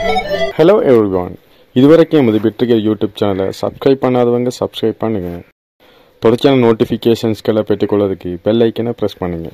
Hello everyone இதுவரைக்கும் எமது பெற்றுகிற யூடியூப் சேனலை சப்ஸ்கிரைப் பண்ணாதவங்க சப்ஸ்கிரைப் பண்ணுங்க தொடர்ச்சியான நோட்டிஃபிகேஷன்ஸ்களை பெற்றுக்கொள்வதற்கு பெல் ஐக்கனை ப்ரெஸ் பண்ணுங்க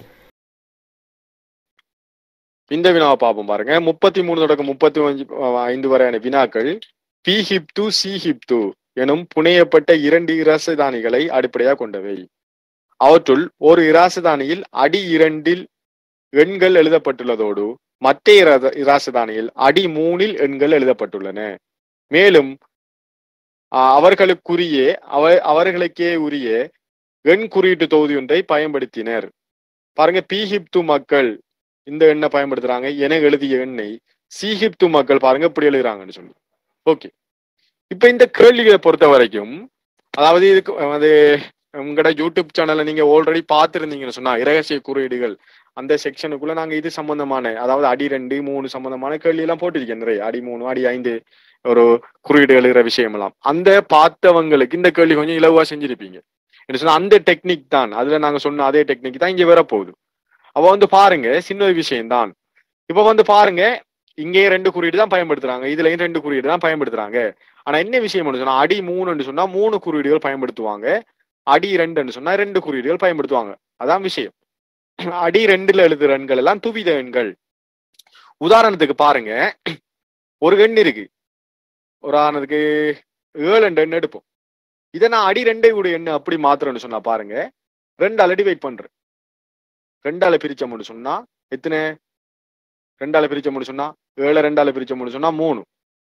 இந்த வினாவை பார்ப்போம் பாருங்க முப்பத்தி மூணு தொடக்கம் முப்பத்தி அஞ்சு ஐந்து வரையான வினாக்கள் பி ஹிப்து சி ஹிப்து எனும் புனையப்பட்ட இரண்டு இராசதானிகளை அடிப்படையாக கொண்டவை அவற்றுள் ஒரு இராசதானியில் அடி இரண்டில் எண்கள் எழுதப்பட்டுள்ளதோடு மற்ற இராத- இராசதானியில் அடி மூணில் எண்கள் எழுதப்பட்டுள்ளன மேலும் ஆஹ், அவர்களுக்குரிய அவ அவர்களுக்கே உரிய எண் குறியீட்டு தொகுதி ஒன்றை பயன்படுத்தினர் பாருங்க பி ஹிப்து மக்கள் இந்த எண்ணை பயன்படுத்துறாங்க என எழுதிய எண்ணை சீஹிப்து மக்கள் பாருங்க இப்படி எழுதுறாங்கன்னு சொல்லி ஓகே இப்ப இந்த கேள்விகளை பொறுத்த வரைக்கும் அதாவது இதுக்கு அது உங்களோட யூடியூப் சேனல்ல நீங்க ஆல்ரெடி பார்த்துருந்தீங்கன்னு சொன்னா இரகசிய குறியீடுகள் அந்த செக்ஷனுக்குள்ள நாங்க இது சம்பந்தமான அதாவது அடி ரெண்டு மூணு சம்பந்தமான கேள்வி எல்லாம் போட்டிருக்கேன் நிறைய அடி மூணு அடி ஐந்து ஒரு குறியீடு எழுதுற விஷயம் எல்லாம் அந்த பார்த்தவங்களுக்கு இந்த கேள்வி கொஞ்சம் இலவா செஞ்சிருப்பீங்க என்ன சொன்னா அந்த டெக்னிக் தான் அதுல நாங்க சொன்ன அதே டெக்னிக் தான் இங்க வரப்போகுது அவ வந்து பாருங்க சின்ன ஒரு விஷயம்தான் இப்ப வந்து பாருங்க இங்கேயும் ரெண்டு குறியீடு தான் பயன்படுத்துறாங்க இதுலயும் ரெண்டு குறியீடு தான் பயன்படுத்துறாங்க ஆனா என்ன விஷயம் சொன்னா அடி மூணுன்னு சொன்னா மூணு குறியீடுகள் பயன்படுத்துவாங்க அடி ரெண்டுன்னு சொன்னா ரெண்டு குறியீடுகள் பயன்படுத்துவாங்க அதான் விஷயம் அடி ரெண்டுல எழுதுற எண்கள் எல்லாம் துவித எண்கள் உதாரணத்துக்கு பாருங்க ஒரு எண் இருக்கு உதாரணத்துக்கு ஏழு என்ற எண் எடுப்போம் இதை நான் அடி ரெண்டை உடைய எண்ணு அப்படி மாத்திரம்னு சொன்னா பாருங்க ரெண்டால டிவைட் பண்றேன் ரெண்டால பிரிச்சோம்னு சொன்னா எத்தனை ரெண்டால பிரிச்சோம்னு சொன்னா ஏழு ரெண்டால பிரிச்சோம்னு சொன்னா மூணு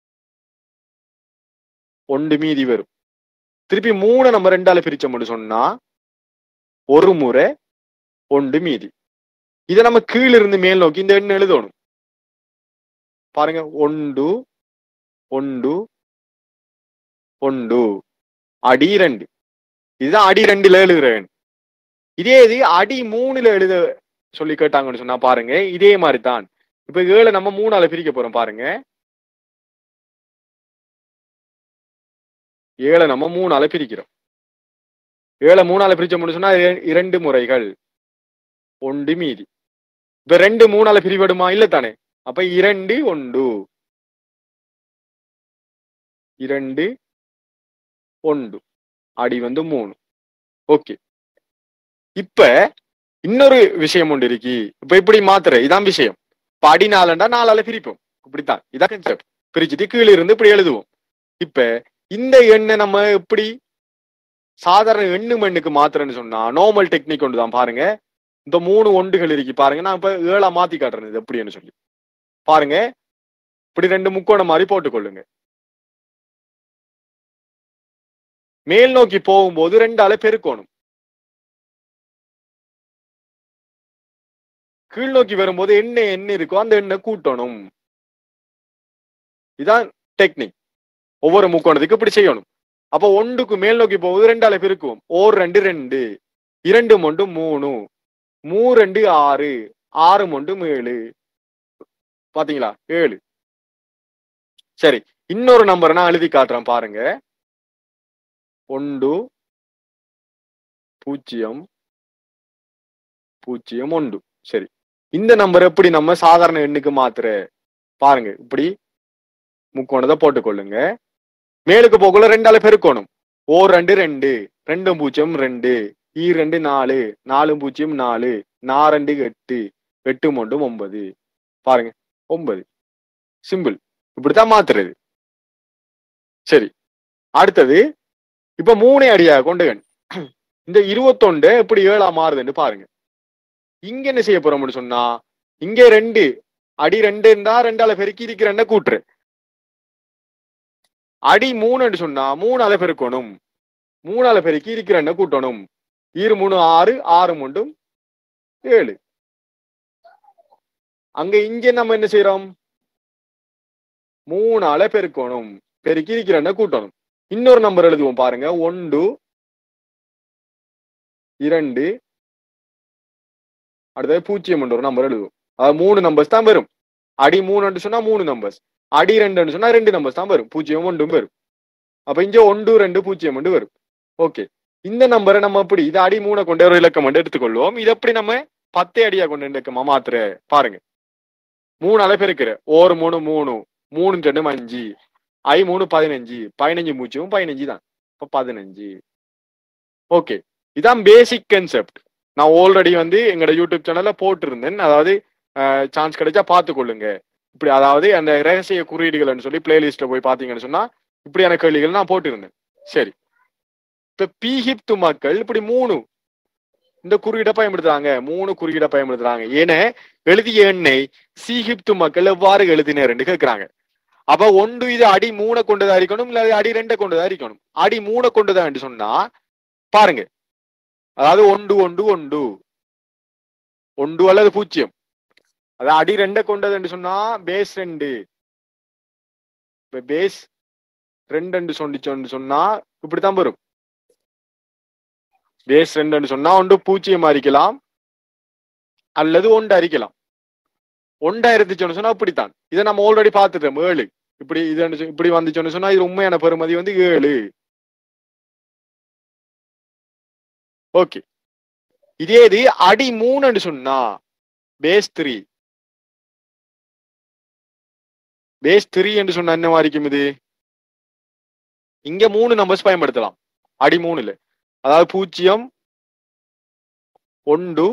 ஒன்று மீதி வரும் திருப்பி மூணு நம்ம ரெண்டால பிரிச்சோம்னு சொன்னா ஒரு முறை ஒன்று மீதி இதை நம்ம கீழ இருந்து மேல் நோக்கி இந்த எண்ணு எழுதணும் பாருங்க ஒன்று ஒன்று ஒன்று அடி ரெண்டு இதுதான் அடி ரெண்டுல எழுதுற எண் இதே இது அடி மூணுல எழுத சொல்லி கேட்டாங்கன்னு சொன்னா பாருங்க இதே மாதிரி தான் இப்ப ஏழை நம்ம மூணால பிரிக்க போறோம் பாருங்க ஏழை நம்ம மூணால பிரிக்கிறோம் ஏழை மூணால பிரிச்சோம்னு சொன்னா இர- இரண்டு முறைகள் ஒன்று மீதி இப்ப ரெண்டு மூணால பிரிபடுமா இல்ல தானே அப்ப இரண்டு ஒன்று இரண்டு ஒன்று அடி வந்து மூணு ஓகே இப்ப இன்னொரு விஷயம் ஒன்று இருக்கு இப்ப இப்படி மாத்துற இதான் விஷயம் இப்ப அடி நாலண்டா நாலால பிரிப்போம் இப்படித்தான் இதான் concept. பிரிச்சுட்டு கீழே இருந்து இப்படி எழுதுவோம் இப்ப இந்த எண்ணை நம்ம எப்படி சாதாரண எண்ணு மண்ணுக்கு மாத்துறேன்னு சொன்னா நார்மல் டெக்னிக் ஒன்று தான் பாருங்க இந்த மூணு ஒண்டுகள் இருக்கு பாருங்க நான் இப்ப ஏழா மாத்தி காட்டுறேன் இது எப்படின்னு சொல்லி பாருங்க இப்படி ரெண்டு முக்கோணம் மாதிரி போட்டுக்கொள்ளுங்க மேல் நோக்கி போகும்போது ரெண்டால பெருக்கணும் கீழ் நோக்கி வரும்போது என்ன என்ன இருக்கோ அந்த எண்ணை கூட்டணும் இதான் டெக்னிக் ஒவ்வொரு முக்கோணத்துக்கு இப்படி செய்யணும் அப்ப ஒன்றுக்கு மேல் நோக்கி போகுது ரெண்டால பெருக்குவோம் ஓர் ரெண்டு ரெண்டு இரண்டு மொண்டு மூணு மூ ரெண்டு ஆறு ஆறு மொண்டு ஏழு பாத்தீங்களா ஏழு சரி இன்னொரு நம்பரை நான் எழுதி காட்டுறேன் பாருங்க ஒன்று பூஜ்ஜியம் பூஜ்ஜியம் ஒன்று சரி இந்த நம்பர் எப்படி நம்ம சாதாரண எண்ணுக்கு மாத்துற பாருங்க இப்படி முக்கோணத்தை போட்டுக்கொள்ளுங்க மேலுக்கு போக்குள்ள ரெண்டால பெருக்கணும் ஓ ரெண்டு ரெண்டு ரெண்டு பூஜ்ஜியம் ரெண்டு ஈ ரெண்டு நாலு நாலு பூஜ்ஜியம் நாலு நா ரெண்டு எட்டு எட்டு மொண்டும் ஒன்பது பாருங்க ஒன்பது சிம்பிள் இப்படித்தான் மாத்துறது சரி அடுத்தது இப்ப மூணே அடியா கொண்டுகன் இந்த இருபத்தொண்டு எப்படி ஏழா மாறுதுன்னு பாருங்க இங்க என்ன செய்ய போறோம்னு சொன்னா இங்க ரெண்டு அடி ரெண்டு இருந்தா ரெண்டால பெருக்கி இருக்கிற ரெண்ட கூட்டுரு அடி மூணுன்னு சொன்னா மூணால பெருக்கணும் மூணால பெருக்கி இருக்கிற எண்ணெய் கூட்டணும் ஈரு மூணு ஆறு ஆறு மூண்டும் ஏழு அங்க இங்க நம்ம என்ன செய்யறோம் மூணால பெருக்கணும் பெருக்கி இருக்கிற எண்ணெய் கூட்டணும் இன்னொரு நம்பர் எழுதுவோம் பாருங்க ஒன்று இரண்டு அடுத்தது பூஜ்ஜியம் ஒரு நம்பர் எழுதுவோம் அதாவது மூணு நம்பர்ஸ் தான் வரும் அடி மூணுன்னு சொன்னா மூணு நம்பர்ஸ் அடி ரெண்டுன்னு சொன்னா ரெண்டு நம்பர்ஸ் தான் வரும் பூஜ்ஜியம் ஒன்றும் வரும் அப்ப இங்க ஒன்று ரெண்டு பூஜ்ஜியம் ஒன்று வரும் ஓகே இந்த நம்பரை நம்ம எப்படி இது அடி மூணை கொண்டு ஒரு இலக்கம் வந்து எடுத்துக்கொள்வோம் இது எப்படி நம்ம பத்தே அடியா கொண்டு இலக்கமா மாத்துற பாருங்க மூணு அலை பெருக்கிற ஒரு மூணு மூணு மூணு ரெண்டும் அஞ்சு ஐ மூணு பதினஞ்சு பதினஞ்சு மூச்சும் பதினஞ்சு தான் இப்போ பதினஞ்சு ஓகே இதான் பேசிக் கன்செப்ட் நான் ஆல்ரெடி வந்து எங்களோட யூடியூப் சேனல்ல போட்டிருந்தேன் அதாவது சான்ஸ் கிடைச்சா பார்த்துக்கொள்ளுங்க இப்படி அதாவது அந்த ரகசிய குறியீடுகள்னு சொல்லி பிளேலிஸ்ட்ல போய் பார்த்தீங்கன்னு சொன்னா இப்படியான கேள்விகள் நான் போட்டிருந்தேன் சரி இப்ப பீஹிப்து மக்கள் இப்படி மூணு இந்த குறியீடை பயன்படுத்துறாங்க மூணு குறியீடை பயன்படுத்துறாங்க ஏன்னா எழுதிய எண்ணை சீஹிப்து மக்கள் எவ்வாறு எழுதினர்னு கேட்கிறாங்க அப்ப ஒன்று இது அடி மூணை கொண்டதா இருக்கணும் இல்ல அது அடி ரெண்டை கொண்டதா இருக்கணும் அடி மூணை கொண்டதா சொன்னா பாருங்க அதாவது ஒன்று ஒன்று ஒன்று ஒன்று அல்லது பூஜ்ஜியம் அதாவது அடி ரெண்டை கொண்டதுன்னு சொன்னா பேஸ் ரெண்டு இப்ப பேஸ் ரெண்டு சொன்னிச்சோன்னு சொன்னா இப்படித்தான் வரும் பேஸ் ரெண்டுன்னு சொன்னா ஒன்று பூஜ்ஜியம் அரிக்கலாம் அல்லது ஒன்று அரிக்கலாம் ஒண்டா இருந்துச்சுன்னு சொன்னா அப்படித்தான் இதை நம்ம ஆல்ரெடி பார்த்துட்டோம் ஏழு இப்படி இது இப்படி வந்துச்சுன்னு சொன்னா இது உண்மையான பெருமதி வந்து ஏழு ஓகே இதே இது அடி மூணுன்னு சொன்னா பேஸ் த்ரீ பேஸ் த்ரீ என்று சொன்னா என்ன மாதிரிக்கும் இது இங்க மூணு நம்பர்ஸ் பயன்படுத்தலாம் அடி மூணுல அதாவது பூஜ்ஜியம் ஒன்று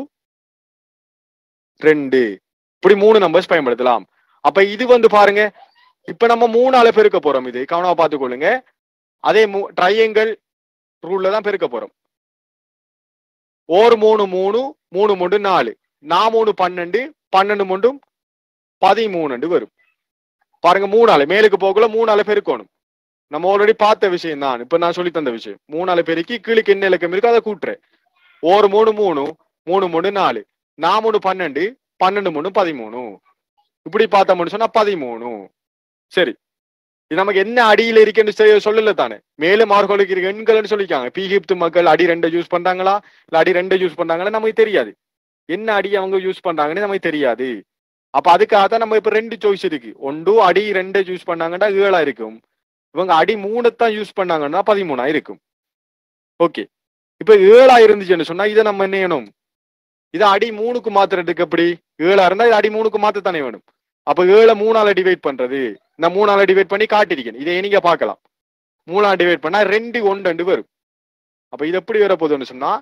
ரெண்டு இப்படி மூணு நம்பர்ஸ் பயன்படுத்தலாம் அப்ப இது வந்து பாருங்க இப்ப நம்ம மூணால பெருக்க போறோம் இது கவனமா பார்த்துக்கொள்ளுங்க அதே ட்ரையங்கள் ரூல்ல தான் பெருக்க போறோம் ஓர் மூணு மூணு மூணு மூணு நாலு நா மூணு பன்னெண்டு பன்னெண்டு மூண்டும் பதிமூணு வரும் பாருங்க மூணால மேலுக்கு போகல மூணால பெருக்கணும் நம்ம ஆல்ரெடி பார்த்த விஷயம் தான் இப்ப நான் சொல்லி தந்த விஷயம் மூணால பெருக்கி கீழுக்கு என்ன இலக்கம் இருக்கோ அதை கூட்டுறேன் ஒரு மூணு மூணு மூணு மூணு நாலு நா மூணு பன்னெண்டு பன்னெண்டு மூணு பதிமூணு இப்படி பார்த்தோம்னு சொன்னா பதிமூணு சரி இது நமக்கு என்ன அடியில இருக்குன்னு செ- சொல்லல தானே மேலும் மார்கோலுக்கு இருக்க எண்கள்னு சொல்லிக்காங்க பீகிப்து மக்கள் அடி ரெண்டை யூஸ் பண்றாங்களா இல்ல அடி ரெண்டை யூஸ் பண்றாங்களா நமக்கு தெரியாது என்ன அடி அவங்க யூஸ் பண்றாங்கன்னு நமக்கு தெரியாது அப்ப அதுக்காக தான் நம்ம இப்ப ரெண்டு சாய்ஸ் இருக்கு ஒன்று அடி ரெண்டை யூஸ் பண்ணாங்கன்னா ஏழா இருக்கும் இவங்க அடி மூணைத்தான் யூஸ் பண்ணாங்கன்னா பதிமூணா இருக்கும் ஓகே இப்ப ஏழா இருந்துச்சுன்னு சொன்னா இதை நம்ம என்ன செய்யணும் இதை அடி மூணுக்கு மாத்துறதுக்கு எப்படி ஏழா இருந்தா இது அடி மூணுக்கு மாத்தத்தானே வேணும் அப்ப ஏழை மூணால டிவைட் பண்றது நான் மூணால டிவைட் பண்ணி காட்டிருக்கேன் இதை நீங்க பார்க்கலாம் மூணால டிவைட் பண்ணா ரெண்டு ஒன்று வரும் அப்ப இது எப்படி வர போகுதுன்னு சொன்னா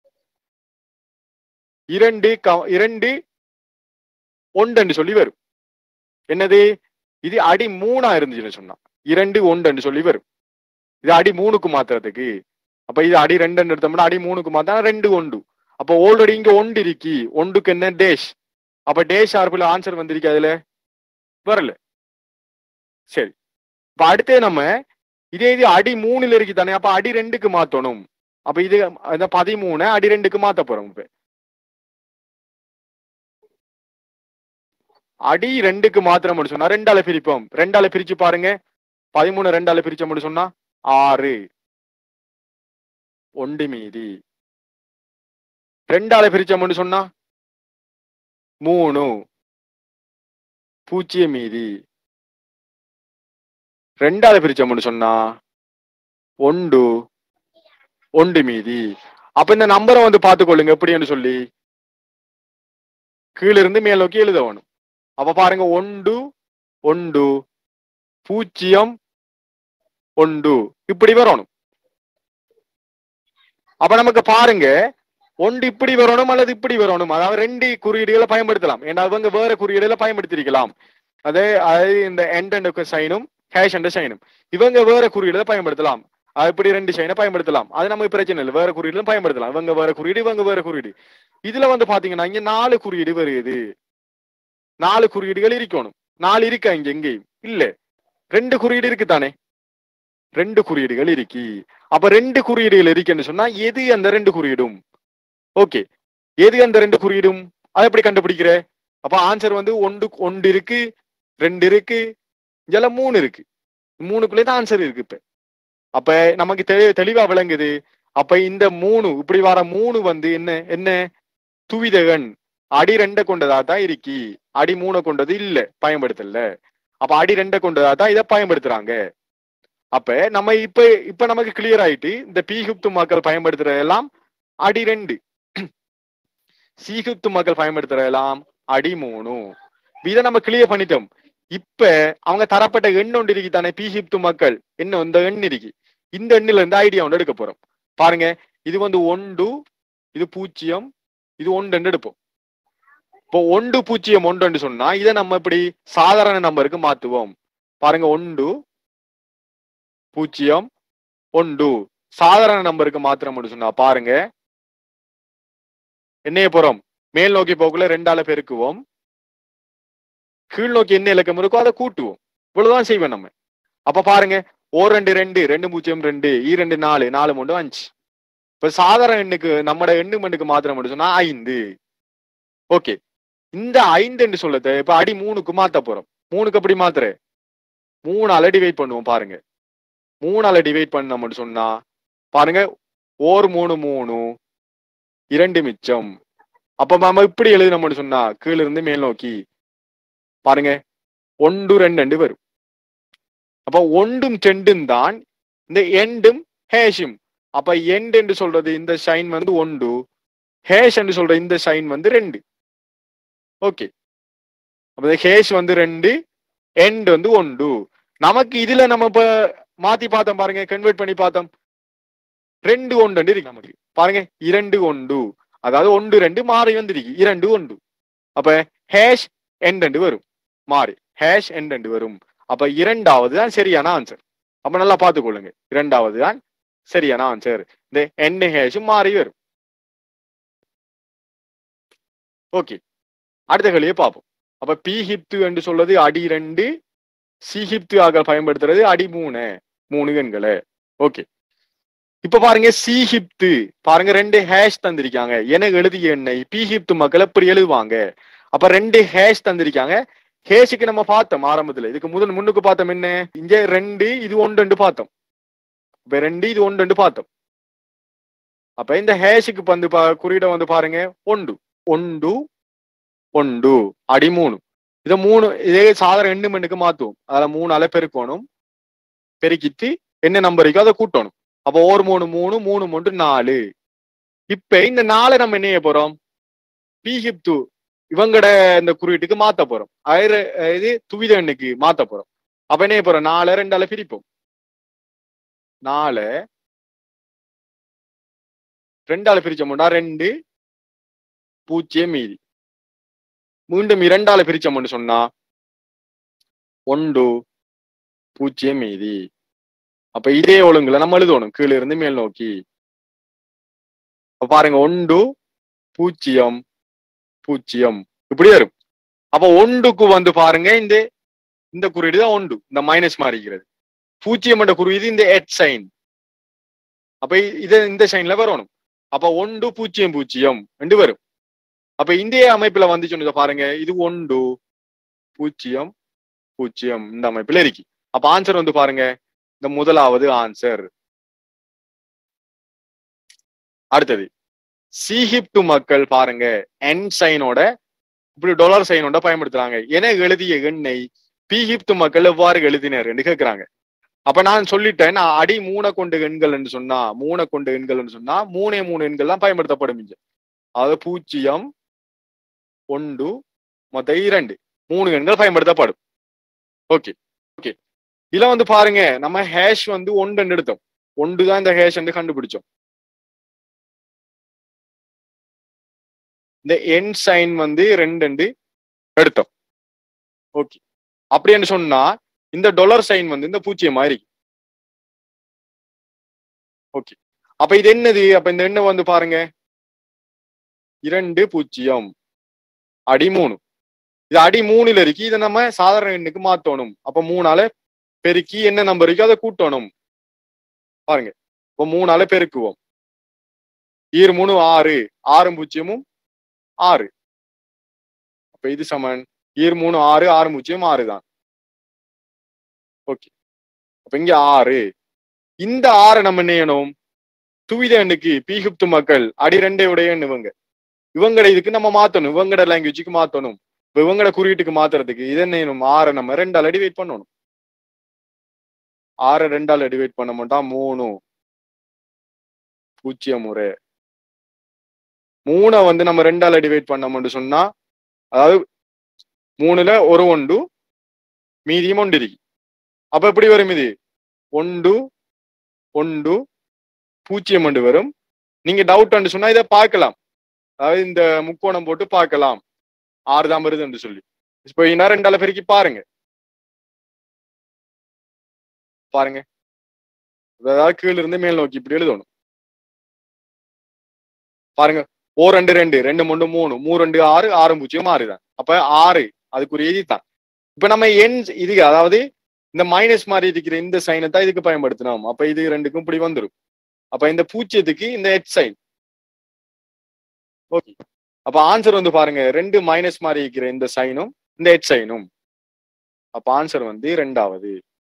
இரண்டு க- இரண்டு ஒன்று சொல்லி வரும் என்னது இது அடி மூணா இருந்துச்சுன்னு சொன்னா இரண்டு ஒன்று சொல்லி வரும் இது அடி மூணுக்கு மாத்துறதுக்கு அப்ப இது அடி ரெண்டுன்னு எடுத்தோம்னா அடி மூணுக்கு மாத்தா ரெண்டு ஒன்று அப்ப ஆல்ரெடி இங்க ஒன்று இருக்கி ஒன்றுக்கு என்ன டேஷ் அப்ப டேஷ் ஷார்ப்ல ஆன்சர் வந்திருக்கு அதுல வரல சரி இப்ப அடுத்து நம்ம இதே இது அடி மூணுல இருக்கு தானே அப்ப அடி ரெண்டுக்கு மாத்தணும் அப்ப இது அந்த பதிமூணு அடி ரெண்டுக்கு மாத்த போறோம் இப்ப அடி ரெண்டுக்கு மாத்திரம் சொன்னா ரெண்டால பிரிப்போம் ரெண்டால பிரிச்சு பாருங்க பதிமூணு ரெண்டால பிரிச்ச மட்டும் சொன்னா ஆறு ஒண்டு மீதி ரெண்டால பிரிச்ச மட்டும் சொன்னா மூணு பூஜ்ஜியம் மீதி ரெண்டால பிரிச்ச மட்டும் சொன்னா ஒண்டு ஒண்டு மீதி அப்ப இந்த நம்பரை வந்து பார்த்துக்கொள்ளுங்க எப்படின்னு சொல்லி கீழ இருந்து மேல் நோக்கி எழுத வேணும் அப்ப பாருங்க ஒண்டு ஒண்டு பூஜ்ஜியம் ஒண்டு இப்படி வரணும் அப்ப நமக்கு பாருங்க ஒன்று இப்படி வரணும் அல்லது இப்படி வரணும் அதாவது ரெண்டு குறியீடுகளை பயன்படுத்தலாம் ஏன்னா அவங்க வேற குறியீடுகளை பயன்படுத்திருக்கலாம் அதே அதாவது இந்த எண்ட் அண்ட் சைனும் ஹேஷ் அண்ட் சைனும் இவங்க வேற குறியீடுகளை பயன்படுத்தலாம் அது இப்படி ரெண்டு சைனை பயன்படுத்தலாம் அது நமக்கு பிரச்சனை இல்லை வேற குறியீடுகளும் பயன்படுத்தலாம் இவங்க வேற குறியீடு இவங்க வேற குறியீடு இதுல வந்து பாத்தீங்கன்னா இங்க நாலு குறியீடு வருது நாலு குறியீடுகள் இருக்கணும் நாலு இருக்கா இங்க எங்கேயும் இல்ல ரெண்டு குறியீடு இருக்கு தானே ரெண்டு குறியீடுகள் இருக்கு அப்ப ரெண்டு குறியீடுகள் இருக்குன்னு சொன்னா எது அந்த ரெண்டு குறியீடும் ஓகே எது அந்த ரெண்டு குறியீடும் அதை எப்படி கண்டுபிடிக்கிற அப்ப ஆன்சர் வந்து ஒன்று ஒன்று இருக்கு ரெண்டு இருக்கு இதெல்லாம் மூணு இருக்கு மூணுக்குள்ளே தான் ஆன்சர் இருக்கு இப்ப அப்ப நமக்கு தெ- தெளிவா விளங்குது அப்ப இந்த மூணு இப்படி வர மூணு வந்து என்ன என்ன துவிதகன் அடி ரெண்டை கொண்டதா தான் இருக்கி அடி மூணை கொண்டது இல்ல பயன்படுத்தல அப்ப அடி ரெண்டை கொண்டதா தான் இதை பயன்படுத்துறாங்க அப்ப நம்ம இப்ப இப்ப நமக்கு கிளியர் ஆயிட்டு இந்த பீகுப்து மக்கள் பயன்படுத்துறது எல்லாம் அடி ரெண்டு சீகுப்து மக்கள் பயன்படுத்துறது எல்லாம் அடி மூணு இதை நம்ம கிளியர் பண்ணிட்டோம் இப்ப அவங்க தரப்பட்ட எண் ஒன்று இருக்கு தானே பீஹிப்து மக்கள் என்ன இந்த எண் இருக்கு இந்த எண்ணில இருந்து ஐடியா ஒன்று எடுக்க போறோம் பாருங்க இது வந்து ஒன்று இது பூஜ்ஜியம் இது ஒன்று எடுப்போம் இப்போ ஒன்று பூஜ்ஜியம் ஒன்று சொன்னா இதை நம்ம இப்படி சாதாரண நம்பருக்கு மாத்துவோம் பாருங்க ஒன்று பூஜ்ஜியம் ஒன்று சாதாரண நம்பருக்கு மாத்திரம் சொன்னா பாருங்க என்னைய போறோம் மேல் நோக்கி போக்குள்ள ரெண்டால பெருக்குவோம் கீழ் நோக்கி என்ன இலக்கம் இருக்கோ அதை கூட்டுவோம் இவ்வளவுதான் செய்வோம் நம்ம அப்ப பாருங்க ஓ ரெண்டு ரெண்டு ரெண்டு பூஜ்ஜியம் ரெண்டு ஈ ரெண்டு நாலு நாலு மூணு அஞ்சு இப்ப சாதாரண எண்ணுக்கு நம்மட எண்ணு மண்ணுக்கு மாத்திரம் மட்டும் சொன்னா ஐந்து ஓகே இந்த ஐந்துன்னு சொல்லத இப்ப அடி மூணுக்கு மாத்த போறோம் மூணுக்கு எப்படி மாத்துற மூணால டிவைட் பண்ணுவோம் பாருங்க மூணால டிவைட் பண்ண மட்டும் சொன்னா பாருங்க ஓர் மூணு மூணு இரண்டு மிச்சம் அப்ப நம்ம இப்படி எழுதினோம்னு சொன்னா கீழ இருந்து மேல் நோக்கி பாருங்க ஒன்று ரெண்டு ரெண்டு வரும் அப்ப ஒன்றும் ரெண்டும் தான் இந்த எண்டும் ஹேஷும் அப்ப எண்ட் என்று சொல்றது இந்த ஷைன் வந்து ஒன்று ஹேஷ் என்று சொல்ற இந்த ஷைன் வந்து ரெண்டு ஓகே அப்ப ஹேஷ் வந்து ரெண்டு எண்ட் வந்து ஒன்று நமக்கு இதுல நம்ம இப்ப மாத்தி பார்த்தோம் பாருங்க கன்வெர்ட் பண்ணி பார்த்தோம் ரெண்டு ஒன்று இருக்கு நமக்கு பாருங்க இரண்டு ஒன்று அதாவது ஒன்று ரெண்டு மாறி வந்திருக்கு இரண்டு ஒன்று அப்ப ஹேஷ் என் ரெண்டு வரும் மாறி ஹேஷ் என் ரெண்டு வரும் அப்ப இரண்டாவது தான் சரியான ஆன்சர் அப்ப நல்லா பார்த்துக்கொள்ளுங்க இரண்டாவது தான் சரியான ஆன்சர் இந்த என் ஹேஷும் மாறி வரும் ஓகே அடுத்த கேள்வியை பார்ப்போம் அப்ப பி ஹிப்து என்று சொல்றது அடி ரெண்டு சி ஹிப்து ஆக பயன்படுத்துறது அடி மூணு மூணு எண்களை ஓகே இப்ப பாருங்க சி ஹிப்து பாருங்க ரெண்டு ஹேஷ் தந்திருக்காங்க எனக்கு எழுதிய எண்ணெய் பி ஹிப்து மக்கள் எப்படி எழுதுவாங்க அப்ப ரெண்டு ஹேஷ் தந்திருக்காங்க ஹேஷுக்கு நம்ம பார்த்தோம் ஆரம்பத்துல இதுக்கு முதல் முன்னுக்கு பார்த்தோம் என்ன இங்க ரெண்டு இது ஒன்று பார்த்தோம் இப்ப ரெண்டு இது ஒன்று பார்த்தோம் அப்ப இந்த ஹேஷுக்கு வந்து பா குறியிட வந்து பாருங்க ஒன்று ஒன்று ஒன்று அடி மூணு இதை மூணு இதே சாதாரண ரெண்டு மண்ணுக்கு மாத்துவோம் அதில் மூணால பெருக்கணும் பெருக்கிட்டு என்ன நம்பர் இருக்கோ அதை கூட்டணும் அப்போ ஒரு மூணு மூணு மூணு மூன்று நாலு இப்ப இந்த நாளை நம்ம என்ன செய்ய போறோம் பீஹிப்து இவங்கட இந்த குறியீட்டுக்கு மாத்த போறோம் ஆயிர இது துவித எண்ணுக்கு மாத்த போறோம் அப்ப என்ன செய்ய போறோம் நாலு ரெண்டால பிரிப்போம் நாலு ரெண்டால பிரிச்சோம்னா ரெண்டு பூஜ்ஜியம் மீதி மீண்டும் இரண்டால பிரிச்சோம்னு சொன்னா ஒன்று பூஜ்ஜியம் மீதி அப்ப இதே ஒழுங்குல நம்ம எழுதணும் கீழே இருந்து மேல் நோக்கி அப்ப பாருங்க ஒன்று பூஜ்ஜியம் பூஜ்ஜியம் இப்படி வரும் அப்ப ஒன்றுக்கு வந்து பாருங்க இந்த இந்த குறியீடு தான் ஒன்று இந்த மைனஸ் மாறிக்கிறது பூஜ்ஜியம் என்ற குறியீடு இந்த எட் சைன் அப்ப இது இந்த சைன்ல வரணும் அப்ப ஒன்று பூஜ்ஜியம் பூஜ்ஜியம் ரெண்டு வரும் அப்ப இந்திய அமைப்புல வந்து சொன்னதை பாருங்க இது ஒன்று பூஜ்ஜியம் பூஜ்ஜியம் இந்த அமைப்புல இருக்கு அப்ப ஆன்சர் வந்து பாருங்க இந்த முதலாவது ஆன்சர் அடுத்தது சீஹிப்டு மக்கள் பாருங்க என் சைனோட இப்படி டொலர் சைனோட பயன்படுத்துறாங்க என எழுதிய எண்ணெய் பீஹிப்து மக்கள் எவ்வாறு எழுதினர் என்று கேட்கிறாங்க அப்ப நான் சொல்லிட்டேன் நான் அடி மூணை கொண்டு எண்கள் என்று சொன்னா மூணை கொண்டு எண்கள் என்று சொன்னா மூணே மூணு எண்கள் தான் பயன்படுத்தப்படும் இங்க அதாவது பூஜ்ஜியம் ஒன்று மொத்த இரண்டு மூணு எண்கள் பயன்படுத்தப்படும் ஓகே ஓகே இதுல வந்து பாருங்க நம்ம ஹேஷ் வந்து ஒன்று எடுத்தோம் ஒன்று தான் இந்த ஹேஷ் வந்து கண்டுபிடிச்சோம் இந்த என் சைன் வந்து ரெண்டு எடுத்தோம் ஓகே அப்படின்னு சொன்னா இந்த டொலர் சைன் வந்து இந்த பூஜ்ஜியம் மாதிரி ஓகே அப்ப இது என்னது அப்ப இந்த எண்ணை வந்து பாருங்க இரண்டு பூஜ்ஜியம் அடி மூணு இது அடி மூணுல இருக்கு இதை நம்ம சாதாரண எண்ணுக்கு மாத்தணும் அப்ப மூணால பெருக்கி என்ன நம்பர் இருக்கோ அதை கூட்டணும் பாருங்க இப்ப மூணால பெருக்குவோம் ஈர் மூணு ஆறு ஆறு பூஜ்ஜியமும் ஆறு அப்ப இது சமன் ஈர் மூணு ஆறு ஆறு பூஜ்ஜியம் ஆறு தான் ஓகே அப்ப இங்க ஆறு இந்த ஆறை நம்ம என்ன செய்யணும் துவித எண்ணுக்கு பீகுப்து மக்கள் அடி ரெண்டே உடைய இவங்க இவங்கட இதுக்கு நம்ம மாத்தணும் இவங்கட லாங்குவேஜுக்கு மாத்தணும் இப்ப இவங்கட குறியீட்டுக்கு மாத்துறதுக்கு இது என்ன செய்யணும் ஆறை நம்ம ரெண்டால் டிவைட் பண்ணணும் ஆறை ரெண்டால் டிவைட் பண்ண மாட்டோம் மூணு பூஜ்ஜியம் முறை மூணை வந்து நம்ம ரெண்டால டிவைட் பண்ண மட்டும் சொன்னா அதாவது மூணுல ஒரு ஒன்று மீதியும் ஒன்று இருக்கு அப்ப எப்படி வரும் இது ஒன்று ஒன்று பூஜ்ஜியம் ஒன்று வரும் நீங்க டவுட் சொன்னா இதை பார்க்கலாம் அதாவது இந்த முக்கோணம் போட்டு பார்க்கலாம் ஆறு தான் வருதுன்னு சொல்லி இப்போ இன்னும் ரெண்டால பெருக்கி பாருங்க பாருங்க அதாவது கீழ இருந்து மேல் நோக்கி இப்படி எழுதணும் பாருங்க ஓ ரெண்டு ரெண்டு ரெண்டு மூணு மூணு மூணு ரெண்டு ஆறு ஆறு பூஜ்ஜியம் ஆறு தான் அப்ப ஆறு அதுக்குரிய இது தான் இப்ப நம்ம எண் இது அதாவது இந்த மைனஸ் மாதிரி இருக்கிற இந்த சைனை தான் இதுக்கு பயன்படுத்தினோம் அப்ப இது ரெண்டுக்கும் இப்படி வந்துடும் அப்ப இந்த பூஜ்ஜியத்துக்கு இந்த எட் சைன் ஓகே அப்ப ஆன்சர் வந்து பாருங்க ரெண்டு மைனஸ் மாதிரி இருக்கிற இந்த சைனும் இந்த எட் சைனும் அப்ப ஆன்சர் வந்து ரெண்டாவது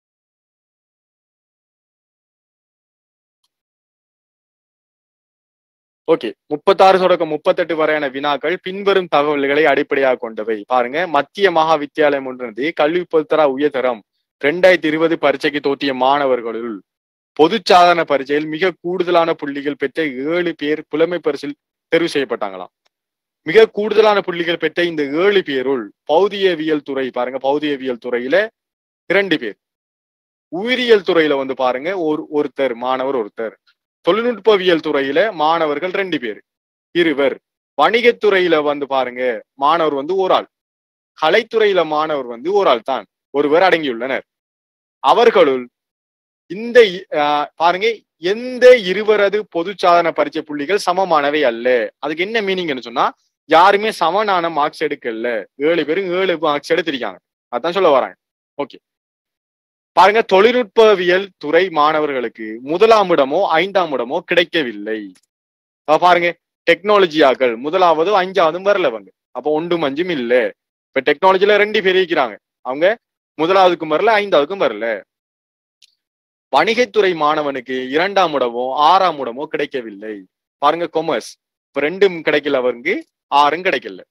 ஓகே முப்பத்தாறு தொடக்கம் முப்பத்தெட்டு வரையான வினாக்கள் பின்வரும் தகவல்களை அடிப்படையாக கொண்டவை பாருங்க மத்திய மகா வித்தியாலயம் ஒன்றிருந்து கல்வி பொதுத்தர உயர்தரம் ரெண்டாயிரத்தி இருபது பரீட்சைக்கு தோற்றிய மாணவர்களுள் பொது சாதாரண பரீட்சையில் மிக கூடுதலான புள்ளிகள் பெற்ற ஏழு பேர் புலமை பரிசில் தெரிவு செய்யப்பட்டாங்களாம் மிக கூடுதலான புள்ளிகள் பெற்ற இந்த ஏழு பேருள் பௌதியவியல் துறை பாருங்க பௌதியவியல் துறையில இரண்டு பேர் உயிரியல் துறையில வந்து பாருங்க ஒரு ஒருத்தர் மாணவர் ஒருத்தர் தொழில்நுட்பவியல் துறையில மாணவர்கள் ரெண்டு பேர் இருவர் வணிகத்துறையில வந்து பாருங்க மாணவர் வந்து ஒரு ஆள் கலைத்துறையில மாணவர் வந்து ஒரு ஆள் தான் ஒருவர் அடங்கியுள்ளனர் அவர்களுள் இந்த பாருங்க எந்த இருவரது பொது சாதன பரீட்சை புள்ளிகள் சமமானவை அல்ல அதுக்கு என்ன மீனிங்னு சொன்னா யாருமே சமனான மார்க்ஸ் எடுக்கல ஏழு பேரும் ஏழு மார்க்ஸ் எடுத்திருக்காங்க அதான் சொல்ல வராங்க ஓகே பாருங்க தொழில்நுட்பவியல் துறை மாணவர்களுக்கு முதலாம் இடமோ ஐந்தாம் இடமோ கிடைக்கவில்லை பாருங்க டெக்னாலஜியாக்கள் முதலாவது அஞ்சாவதும் வரலவங்க அப்ப ஒன்றும் அஞ்சும் இல்ல இப்ப டெக்னாலஜில ரெண்டு பேர் இருக்கிறாங்க அவங்க முதலாவதுக்கும் வரல ஐந்தாவதுக்கும் வரல வணிகத்துறை மாணவனுக்கு இரண்டாம் இடமோ ஆறாம் இடமோ கிடைக்கவில்லை பாருங்க கொமர்ஸ் இப்ப ரெண்டும் கிடைக்கல அவருக்கு ஆறும் கிடைக்கல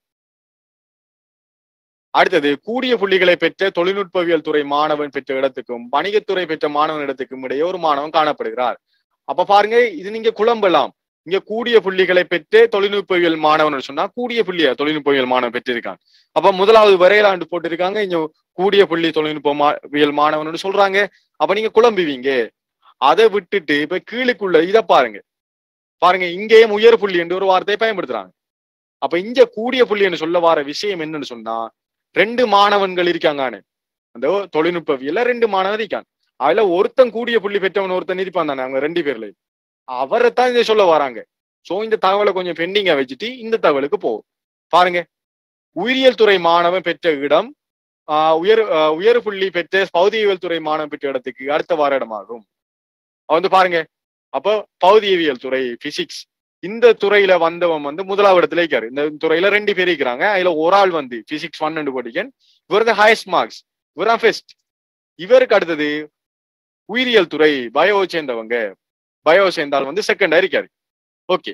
அடுத்தது கூடிய புள்ளிகளை பெற்ற தொழில்நுட்பவியல் துறை மாணவன் பெற்ற இடத்துக்கும் வணிகத்துறை பெற்ற மாணவன் இடத்துக்கும் இடையே ஒரு மாணவன் காணப்படுகிறார் அப்ப பாருங்க இது நீங்க குழம்பலாம் இங்க கூடிய புள்ளிகளை பெற்று தொழில்நுட்பவியல் மாணவன் சொன்னா கூடிய புள்ளியா தொழில்நுட்பவியல் மாணவன் பெற்றிருக்காங்க அப்ப முதலாவது வரையிலாண்டு போட்டிருக்காங்க இங்க கூடிய புள்ளி தொழில்நுட்பவியல் மாணவன் சொல்றாங்க அப்ப நீங்க குழம்புவீங்க அதை விட்டுட்டு இப்ப கீழுக்குள்ள இத பாருங்க பாருங்க இங்கேயும் உயர் புள்ளி என்று ஒரு வார்த்தையை பயன்படுத்துறாங்க அப்ப இங்க கூடிய புள்ளி என்று சொல்ல வர விஷயம் என்னன்னு சொன்னா ரெண்டு மாணவன்கள் இருக்காங்கன்னு அந்த தொழில்நுட்பவியல்ல ரெண்டு மாணவர் இருக்காங்க அதுல ஒருத்தன் கூடிய புள்ளி பெற்றவன் ஒருத்தன் இருப்பான் தானே அவங்க ரெண்டு பேர்ல அவரை தான் இதை சொல்ல வராங்க சோ இந்த தகவலை கொஞ்சம் பெண்டிங்கா வச்சுட்டு இந்த தகவலுக்கு போகும் பாருங்க உயிரியல் துறை மாணவன் பெற்ற இடம் ஆஹ் உயர் உயர் புள்ளி பெற்ற பௌதியியல் துறை மாணவன் பெற்ற இடத்துக்கு அடுத்த வார இடமாகும் வந்து பாருங்க அப்போ பௌதியவியல் துறை பிசிக்ஸ் இந்த துறையில வந்தவன் வந்து முதலாவது இடத்துல இருக்காரு இந்த துறையில ரெண்டு பேர் இருக்கிறாங்க அதுல ஒரு ஆள் வந்து பிசிக்ஸ் ஒன் ரெண்டு படிக்கன் இவர் தான் ஹையஸ்ட் மார்க்ஸ் இவர் தான் ஃபெஸ்ட் இவருக்கு அடுத்தது உயிரியல் துறை பயோ சேர்ந்தவங்க பயோ சேர்ந்தால் வந்து செகண்டா இருக்காரு ஓகே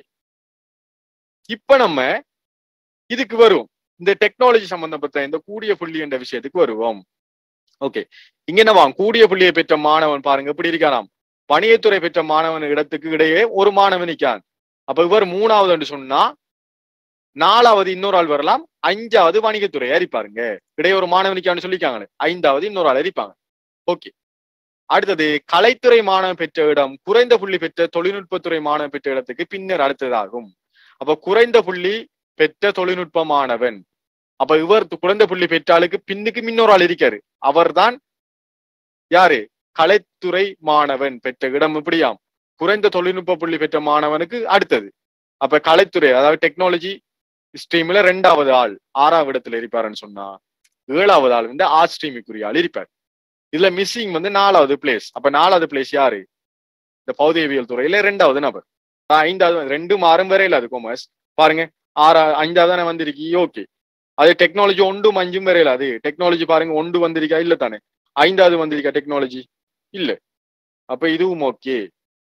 இப்ப நம்ம இதுக்கு வருவோம் இந்த டெக்னாலஜி சம்பந்தப்பட்ட இந்த கூடிய புள்ளி என்ற விஷயத்துக்கு வருவோம் ஓகே இங்க என்னவா கூடிய புள்ளியை பெற்ற மாணவன் பாருங்க எப்படி இருக்காராம் பணியத்துறை பெற்ற மாணவன் இடத்துக்கு இடையே ஒரு மாணவன் நிற்கான் அப்ப இவர் மூணாவது என்று சொன்னா நாலாவது இன்னொரு ஆள் வரலாம் அஞ்சாவது வணிகத்துறை அறிப்பாருங்க இடையே ஒரு மாணவனிக்கான்னு சொல்லிக்காங்களே ஐந்தாவது இன்னொரு ஆள் அறிப்பாங்க ஓகே அடுத்தது கலைத்துறை மாணவன் பெற்ற இடம் குறைந்த புள்ளி பெற்ற தொழில்நுட்பத்துறை மாணவன் பெற்ற இடத்துக்கு பின்னர் அடுத்ததாகும் அப்ப குறைந்த புள்ளி பெற்ற தொழில்நுட்ப மாணவன் அப்ப இவர் குறைந்த புள்ளி பெற்ற ஆளுக்கு பின்னுக்கு இன்னொரு ஆள் இருக்காரு அவர்தான் யாரு கலைத்துறை மாணவன் பெற்ற இடம் இப்படியாம் குறைந்த தொழில்நுட்ப புள்ளி பெற்ற மாணவனுக்கு அடுத்தது அப்ப கலைத்துறை அதாவது டெக்னாலஜி ஸ்ட்ரீம்ல ரெண்டாவது ஆள் ஆறாவது இடத்துல இருப்பாருன்னு சொன்னா ஏழாவது ஆள் வந்து ஆர்ட் ஸ்ட்ரீமுக்குரிய ஆள் இருப்பார் இதுல மிஸ்ஸிங் வந்து நாலாவது பிளேஸ் அப்ப நாலாவது பிளேஸ் யாரு இந்த பௌதியவியல் துறையில ரெண்டாவது நபர் ஐந்தாவது ரெண்டு மாறும் வரையில அது கொமர்ஸ் பாருங்க ஆறா அஞ்சாவது தானே வந்திருக்கி ஓகே அது டெக்னாலஜி ஒன்றும் அஞ்சும் வரையில அது டெக்னாலஜி பாருங்க ஒன்று வந்திருக்கா இல்ல தானே ஐந்தாவது வந்திருக்கா டெக்னாலஜி இல்ல அப்ப இதுவும் ஓகே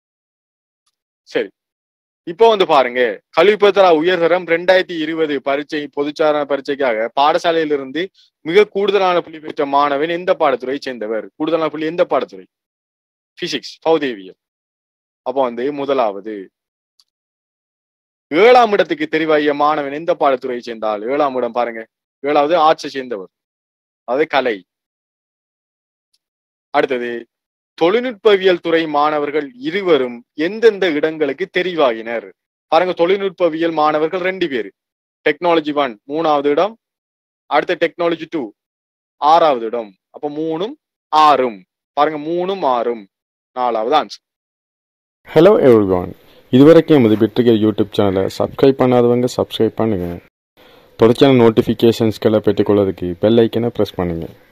சரி இப்போ வந்து பாருங்க கல்விப்பத்தரா உயர்தரம் ரெண்டாயிரத்தி இருபது பரீட்சை பொதுச்சாரண பரீட்சைக்காக பாடசாலையிலிருந்து மிக கூடுதலான புள்ளி பெற்ற மாணவன் எந்த பாடத்துறையை சேர்ந்தவர் கூடுதலான புள்ளி எந்த பாடத்துறை பிசிக்ஸ் பௌதேவியம் அப்போ வந்து முதலாவது ஏழாம் இடத்துக்கு தெரிவாகிய மாணவன் எந்த பாடத்துறையை சேர்ந்தால் ஏழாம் இடம் பாருங்க ஏழாவது ஆட்சியை சேர்ந்தவர் அது கலை அடுத்தது தொழில்நுட்பவியல் துறை மாணவர்கள் இருவரும் எந்தெந்த இடங்களுக்கு தெரிவாகினர் பாருங்க தொழில்நுட்பவியல் மாணவர்கள் ரெண்டு பேர் டெக்னாலஜி ஒன் மூணாவது இடம் அடுத்த டெக்னாலஜி டூ ஆறாவது இடம் அப்ப மூணும் ஆறும் பாருங்க மூணும் ஆறும் நாலாவது ஆன்சர் ஹலோ எவ்ரிவான் இதுவரைக்கும் எமது வெற்றிகர் யூடியூப் சேனலை சப்ஸ்கிரைப் பண்ணாதவங்க சப்ஸ்கிரைப் பண்ணுங்க தொடர்ச்சியான நோட்டிஃபிகேஷன்ஸ்களை பெற்றுக்கொள்வதற்கு பெல் ஐக்கனை ப்ரெஸ் பண்ணுங்கள்